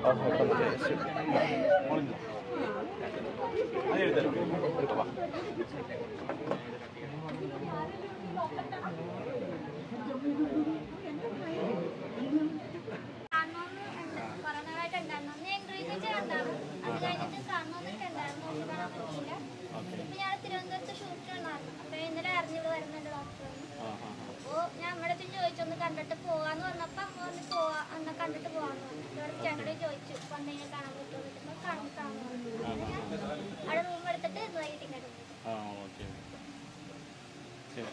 കാണണമെന്നുണ്ടായിരുന്നു അന്ന് ഞാൻ ഇന്റർവ്യൂ വെച്ച് കണ്ടാണ് അത് കഴിഞ്ഞിട്ട് കാണണമെന്നൊക്കെ ഉണ്ടായിരുന്നു ഒന്നും കാണാൻ പറ്റിയില്ല ഇപ്പൊ ഞാൻ തിരുവനന്തപുരത്ത് ഷൂട്ട് ഉണ്ടായിരുന്നു അപ്പൊ ഇന്നലെ അറിഞ്ഞത് വരുന്നുണ്ട് ഡോക്ടർ അപ്പോ ഞാൻ നമ്മുടെ അടുത്ത് ചോദിച്ചു ഒന്ന് കണ്ടിട്ട് പോവാന്ന് പറഞ്ഞപ്പോ അമ്മ പറഞ്ഞു പോവാ എന്നാ കണ്ടിട്ട് പോവാന്ന് പറഞ്ഞു ഇവിടെ ഞങ്ങളെ ചോദിച്ചു വന്നെങ്കിൽ കാണാൻ പറ്റുമോ എന്ന് കാണാൻ കാണാൻ പറഞ്ഞു അങ്ങനെ ഞാൻ അവിടെ റൂം എടുത്തിട്ട് ഇന്ന് വൈകിട്ട് ഇങ്ങോട്ട് പോയി. ആ ഓക്കെ ശരി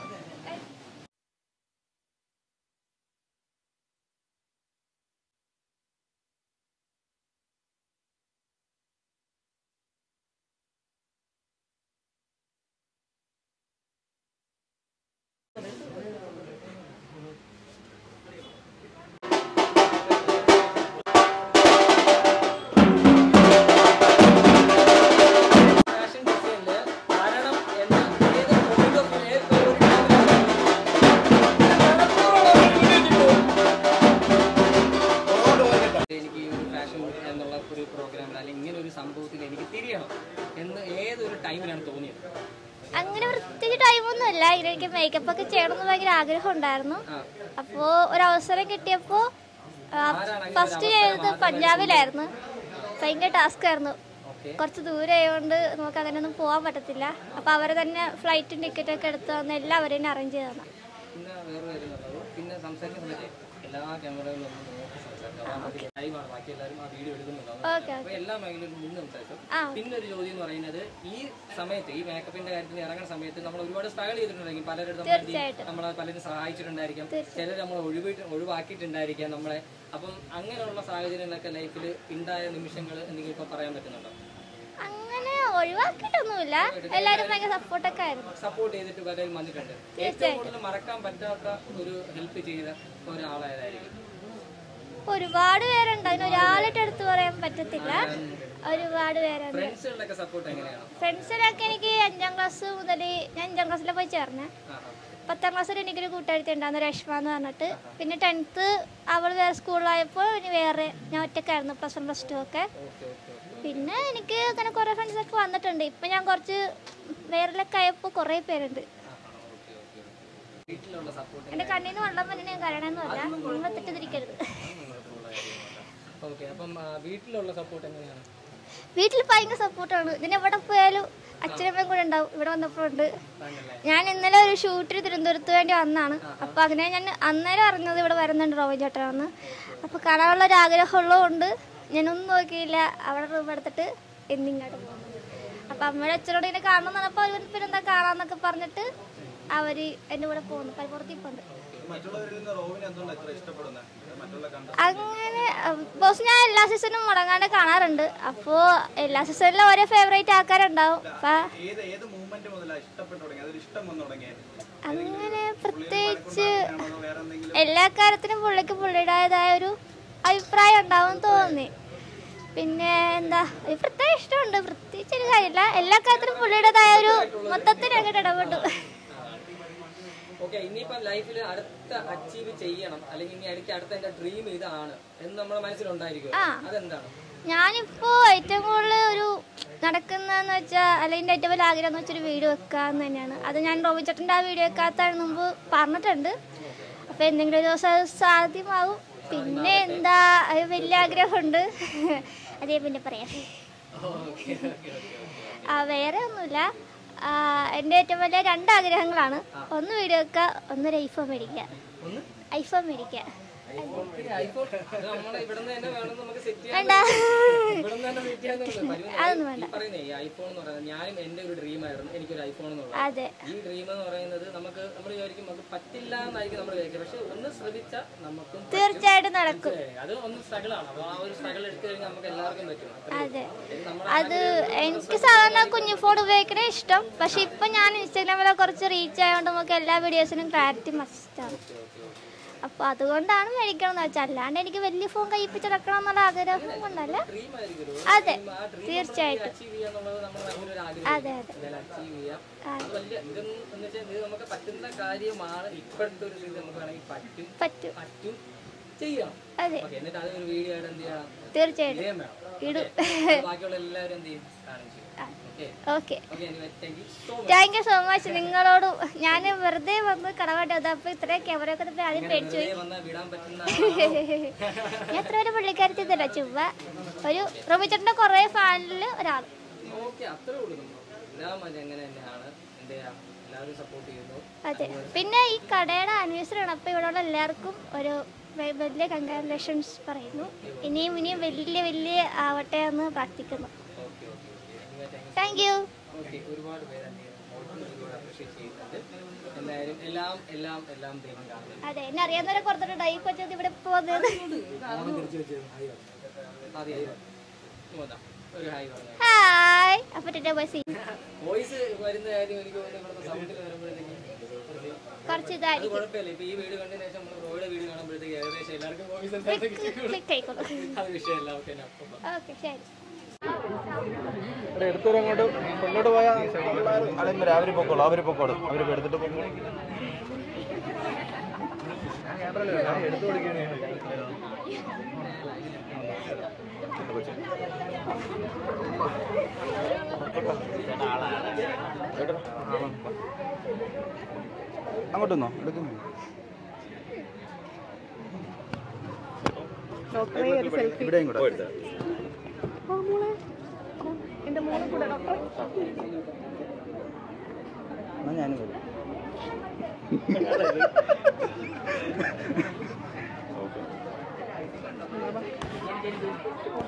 ഫാഷൻ ഡിസൈനില് മരണം എന്ന ഏത് point of view ഏത് ഒരു എനിക്ക് ഈ ഒരു ഫാഷൻ എന്നുള്ള ഒരു പ്രോഗ്രാമിൽ അല്ലെങ്കിൽ ഇങ്ങനെ ഒരു സംഭവത്തിൽ എനിക്ക് തിരിയണം എന്ന് ഏതൊരു ടൈമിലാണ് തോന്നിയത് അങ്ങനെ പ്രത്യേകിച്ച് ടൈമൊന്നുമില്ല എനിക്ക് മേക്കപ്പ് ഒക്കെ ചെയ്യണമെന്ന് ഭയങ്കര ആഗ്രഹം ഉണ്ടായിരുന്നു ആ. അപ്പോ ഒരു അവസരം കിട്ടിയപ്പോ ഫസ്റ്റ് ചെയ്തത് പഞ്ചാബിലായിരുന്നു ഭയങ്കര ടാസ്ക് ആയിരുന്നു ഓക്കെ കുറച്ച് ദൂരെ ആയതുകൊണ്ട് നമുക്ക് അങ്ങനെയൊന്നും പോകാൻ പറ്റത്തില്ല അപ്പൊ അവര് തന്നെ ഫ്ലൈറ്റും ടിക്കറ്റ് ഒക്കെ എടുത്ത് തന്ന് എല്ലാവരും തന്നെ അറേഞ്ച് ചെയ്ത് തന്നെ പിന്നെ വേറെ വരുന്നുള്ളത് പിന്നെ സംസാരിക്കുന്ന സമയത്ത് എല്ലാ ക്യാമറകളിലും ഒന്ന് നോക്കി സംസാരിക്കാം ലൈവാണ് ബാക്കി എല്ലാവരും ആ വീഡിയോ എടുക്കുന്നുണ്ടാവും ഓക്കെ അപ്പൊ എല്ലാ മേഖലയിലും നിന്ന് സംസാരിച്ചു ആ. പിന്നെ ഒരു ചോദ്യം എന്ന് പറയുന്നത് ഈ സമയത്ത് ഈ മേക്കപ്പിന്റെ കാര്യത്തിൽ ഇറങ്ങുന്ന സമയത്ത് നമ്മൾ ഒരുപാട് സ്ട്രഗിൾ ചെയ്തിട്ടുണ്ടായിരിക്കും പലരും നമ്മൾ എന്ത് ചെയ്യും? തീർച്ചയായിട്ടും. നമ്മളെ പലരും സഹായിച്ചിട്ടുണ്ടായിരിക്കാം ചിലർ നമ്മൾ ഒഴിവ് ഒഴിവാക്കിയിട്ടുണ്ടായിരിക്കാം നമ്മളെ അപ്പം അങ്ങനെയുള്ള സാഹചര്യങ്ങളൊക്കെ ലൈഫിൽ ഉണ്ടായ നിമിഷങ്ങൾ എന്തെങ്കിലും ഇപ്പൊ പറയാൻ പറ്റുന്നുണ്ടോ അങ്ങനെ ഒഴിവാക്കിയിട്ടൊന്നുമില്ല എല്ലാരും ഭയങ്കര സപ്പോർട്ടൊക്കെ ആയിരുന്നു സപ്പോർട്ട് ചെയ്തിട്ട് പലരും വന്നിട്ടുണ്ട് ഏറ്റവും കൂടുതൽ മറക്കാൻ പറ്റാത്ത ഒരു ഹെൽപ്പ് ചെയ്ത ഒരാളായതായിരിക്കും ഒരുപാട് പേരുണ്ട് അതിന് ഒരാളിട്ട് എടുത്തു പറയാൻ പറ്റത്തില്ല ഒരുപാട് പേരുണ്ട് ഫ്രണ്ട്സുകളുടെ സപ്പോർട്ട് എങ്ങനെയാണ് ഫ്രണ്ട്സിനൊക്കെ എനിക്ക് അഞ്ചാം ക്ലാസ് മുതൽ ഞാൻ അഞ്ചാം ക്ലാസ്സിൽ പോയി ചേർന്നെ ആ, ആ. പത്താം ക്ലാസ്സിൽ എനിക്കൊരു കൂട്ടുകാരത്തി ഉണ്ടായിരുന്നു രശ്മ എന്ന് പറഞ്ഞിട്ട് പിന്നെ ടെൻത്ത് അവൾ വേറെ സ്കൂളിലായപ്പോൾ ഇനി വേറെ ഞാൻ ഒറ്റക്കായിരുന്നു പ്ലസ് വൺ പ്ലസ് ടു ഒക്കെ ഓക്കെ ഓക്കെ ഓക്കെ പിന്നെ എനിക്ക് അങ്ങനെ കുറേ ഫ്രണ്ട്സ് ഒക്കെ വന്നിട്ടുണ്ട് ഇപ്പം ഞാൻ കുറച്ച് വേറെലൊക്കെ ആയപ്പോൾ കുറേ പേരുണ്ട് വീട്ടിലുള്ള സപ്പോർട്ട് എൻ്റെ കണ്ണിൽ നിന്ന് വെള്ളം വന്നിട്ട് ഞാൻ കരണമെന്നല്ല നിങ്ങൾ തെറ്റിദ്ധരിക്കരുത് ഓക്കെ അപ്പം ആ, വീട്ടിലുള്ള സപ്പോർട്ട് എങ്ങനെയാണ് വീട്ടിൽ ഭയങ്കര സപ്പോർട്ടാണ് ഇതിന് എവിടെ പോയാലും അച്ഛനമ്മയും കൂടെ ഉണ്ടാവും ഇവിടെ വന്നപ്പോഴുണ്ട് ഞാൻ ഇന്നലെ ഒരു ഷൂട്ടിന് തിരുവനന്തപുരത്ത് വേണ്ടി വന്നാണ് അപ്പോൾ അങ്ങനെ ഞാൻ അന്നേരം അറിഞ്ഞത് ഇവിടെ വരുന്നുണ്ട് റോബിൻ ചേട്ടനാന്ന് അപ്പോൾ കാണാനുള്ള ഒരു ആഗ്രഹമുള്ളതുകൊണ്ട് ഞാനൊന്നും നോക്കിയില്ല അവിടെ റൂം എടുത്തിട്ട് എന്നിങ്ങോട്ട് പോകുന്നു അപ്പോൾ അമ്മയുടെ അച്ഛനോട് ഇതിനെ കാണണം എന്ന് പറഞ്ഞപ്പോൾ അവർ പിന്നെന്താ കാണാന്നൊക്കെ പറഞ്ഞിട്ട് അവർ എൻ്റെ കൂടെ പോകുന്നു പലപ്പുറത്തിൽ പോകുന്നുണ്ട് മറ്റുള്ളവരിൽ നിന്ന് റോവിനെ എന്തുകൊണ്ട് ഇത്ര ഇഷ്ടപ്പെടുന്നത് മറ്റുള്ള കണ്ട അങ്ങനെ ബോസ് ഞാൻ എല്ലാ സീസണും മുടങ്ങാണ്ട് കാണാറുണ്ട് അപ്പോൾ എല്ലാ സീസണിലും ഓരോ ഫേവറേറ്റ് ആൾക്കാരുണ്ടാവും അപ്പം ഏത് ഏത് മൂവ്മെന്റ് മുതലാണ് ഇഷ്ടപ്പെട്ടു തുടങ്ങി അതൊരു ഇഷ്ടം വന്നു തുടങ്ങിയത് അങ്ങനെ പ്രത്യേകിച്ച് ആണോ അതോ വേറെ എന്തെങ്കിലും എല്ലാ കാര്യത്തിനും പുള്ളിക്ക് പുള്ളിയുടേതായ ഒരു അഭിപ്രായം ഉണ്ടാവും തോന്നി പിന്നെ എന്താ ഒരു പ്രത്യേക ഇഷ്ടമുണ്ട് പ്രത്യേകിച്ച് ഒരു കാര്യമില്ല എല്ലാ കാര്യത്തിനും പുള്ളിയുടേതായ ഒരു മൊത്തത്തിൽ അങ്ങോട്ട് ഇടപെട്ടു ഓക്കെ ഇനിയിപ്പം ലൈഫിൽ അടുത്ത അച്ചീവ് ചെയ്യണം അല്ലെങ്കിൽ ഇനി എനിക്ക് അടുത്ത എന്റെ ഡ്രീം ഇതാണ് എന്ന് നമ്മുടെ മനസ്സിലുണ്ടായിരിക്കും ആ. അതെന്താണ് ഞാനിപ്പോ ഏറ്റവും കൂടുതൽ ഒരു നടക്കുന്നതെന്ന് വെച്ചാൽ അല്ലെങ്കിൽ ഏറ്റവും വലിയ ആഗ്രഹം എന്ന് വെച്ചാൽ ഒരു വീഡിയോ വെക്കാന്ന് തന്നെയാണ് അത് ഞാൻ റോബി ചേട്ടൻ്റെ ആ വീഡിയോ വെക്കാത്തതിന് മുമ്പ് പറഞ്ഞിട്ടുണ്ട് അപ്പൊ എന്തെങ്കിലും ഒരു ദിവസം അത് സാധ്യമാവും പിന്നെ എന്താ അത് വലിയ ആഗ്രഹമുണ്ട് അതേ പിന്നെ പറയാം ആ വേറെ ഒന്നുമില്ല ആ, എൻ്റെ ഏറ്റവും വലിയ രണ്ട് ആഗ്രഹങ്ങളാണ് ഒന്ന് വീഡിയോ വെക്കുക ഒന്ന് ഒരു ഐഫോൺ മേടിക്കുക ഒന്ന് ഐഫോൺ മേടിക്കുക ഐഫോൺ അത് നമ്മളെ ഇവിടെ നിന്ന് തന്നെ വേണം നമുക്ക് സെറ്റ് ചെയ്യാൻ വേണ്ട ഇവിടെ നിന്ന് തന്നെ സെറ്റ് ചെയ്യാൻ അതൊന്നും വേണ്ട. പറയുന്നേ ഈ ഐഫോൺ എന്ന് പറയുന്നത് ഞാനും എന്റെ ഒരു ഡ്രീം ആയിരുന്നു എനിക്കൊരു ഐഫോൺ എന്നുള്ളത് അതെ ഈ ഡ്രീം എന്ന് പറയുന്നത് നമുക്ക് നമ്മൾ വിചാരിക്കും അത് പറ്റില്ല എന്നായിരിക്കും നമ്മൾ വിചാരിക്കുക പക്ഷെ ഒന്ന് ശ്രമിച്ചാൽ നമുക്കും പറ്റും. തീർച്ചയായിട്ടും നടക്കും ഏ, അത് ഒന്ന് സ്ട്രഗിൾ ആണ് അപ്പൊ ആ ഒരു സ്ട്രഗിൾ എടുത്തു കഴിഞ്ഞാൽ നമുക്ക് എല്ലാവർക്കും പറ്റും അത്രേ അതെ ഉള്ളൂ. നമ്മുടെ അത് എനിക്ക് സാധാരണ കുഞ്ഞു ഫോൺ ഉപയോഗിക്കണേ ഇഷ്ടം പക്ഷെ ഇപ്പൊ ഞാൻ ഇൻസ്റ്റാഗ്രാമിലെ കുറച്ച് റീച്ച് ആയതുകൊണ്ട് നമുക്ക് എല്ലാ വീഡിയോസിനും ക്ലാരിറ്റി മസ്റ്റാണ് അപ്പൊ അതുകൊണ്ടാണ് മേടിക്കണം എന്ന് വെച്ചാൽ അല്ലാണ്ട് എനിക്ക് വലിയ ഫോൺ കയ്യിപ്പിച്ച് നടക്കണം എന്നുള്ള ആഗ്രഹം കൊണ്ടല്ല ഡ്രീം ആയിരിക്കുമല്ലോ അതെ ആ ഡ്രീം തീർച്ചയായിട്ടും അച്ചീവ് ചെയ്യാന്നുള്ളത് നമ്മുടെ ഭയങ്കര ഒരു ആഗ്രഹം അതെ അതെ എന്തായാലും അച്ചീവ് ചെയ്യാം അത് വലിയ ഇതെന്ന് എന്ന് വെച്ചാൽ ഇത് നമുക്ക് പറ്റുന്ന കാര്യമാണ് ഇപ്പോഴത്തെ ഒരു ഇത് നമുക്ക് വേണമെങ്കിൽ പറ്റും പറ്റും പറ്റും ചെയ്യാം അതെ ഓക്കെ എന്നിട്ട് അത് ഒരു വീഡിയോ ആയിട്ട് എന്ത് ചെയ്യണം തീർച്ചയായിട്ടും ചെയ്യാൻ വേണം ഇടും Okay? ബാക്കിയുള്ള എല്ലാവരും എന്ത് ചെയ്യും കാണും ചെയ്യും okay okay okay thank you so much thank you so much നിങ്ങളോട് ഞാൻ വെറുതെ വന്ന് കടവാട്ടി വന്നത് അപ്പോൾ ഇത്രയും ക്യാമറ ഒക്കെ തപ്പി ആദ്യം പേടിച്ചു പോയി വെറുതെ വന്നാൽ വിടാൻ പറ്റുന്ന ഞാൻ എത്ര വരെ പുള്ളിക്കാരത്തി തരാം ചുവ ഒരു റോബിച്ചേട്ടൻ്റെ കുറേ ഫാനിൽ ഒരാൾ ഓക്കെ അത്രേ ഉള്ളൂ നമ്മൾ എല്ലാം അത് അങ്ങനെ തന്നെയാണ് എന്ത് ചെയ്യാം എല്ലാവരും സപ്പോർട്ട് ചെയ്യുന്നു അതെ പിന്നെ ഈ കടയുടെ ആനിവേഴ്സറി ആണ് അപ്പോൾ ഇവിടെയുള്ള എല്ലാവർക്കും ഒരു വ- വലിയ കൺഗ്രാറ്റുലേഷൻസ് പറയുന്നു ഇനിയും ഇനിയും വലിയ വലിയ ആവട്ടെ എന്ന് പ്രാർത്ഥിക്കുന്നു okay okay okay thank you okay ഒരുപാട് പേര് എന്ത് ചെയ്യുന്നു മോൾക്കും ഒരുപാട് അപ്രീഷിയേറ്റ് ചെയ്യുന്നുണ്ട് എന്തായാലും എല്ലാം എല്ലാം എല്ലാം ദൈവം കാണുന്നുണ്ട് അതെ എന്നെ അറിയാവുന്നവരെ കുറച്ചിട്ടുണ്ട് ഈ കൊച്ചത് ഇവിടെ പോകുന്നത് അതെ ഇങ്ങോട്ടാ, ഒരു ഹായ് പറഞ്ഞു ഹായ് അപ്പോൾ ടെറ്റ ബസ് വോയിസ് വരുന്ന കാര്യം എനിക്ക് തോന്നുന്നു ഇവിടുത്തെ സൗണ്ടിൽ വരുമ്പോഴത്തേക്കും കുറച്ച് അത് ഇതായിരിക്കും കുഴപ്പമില്ല ഇപ്പൊ ഈ വീട് കണ്ടതിന് ശേഷം നമ്മൾ റോയുടെ വീട് കാണുമ്പോഴത്തേക്ക് ഏകദേശം എല്ലാവർക്കും വോയിസ് എന്തായാലും കിട്ടിക്കോളും. ക്ലിക്ക് ആയിക്കോളൂ അത് വിഷയമല്ല ഓക്കെ അപ്പം ഓക്കെ ശരി എടുത്തൊരു അങ്ങോട്ട് കൊണ്ടോട്ട് പോയാൽ അല്ലെങ്കിൽ അവര് പൊക്കോളൂ അവര് പൊക്കോളും അവര് എടുത്തിട്ട് പൊക്കോളും എടുത്തു കൊടുക്കുകയാണ് അങ്ങോട്ടൊന്നോ എടുക്കുന്നു ഇവിടെയും കൂടെ എന്നാ ഞാനും വരും ഓക്കെ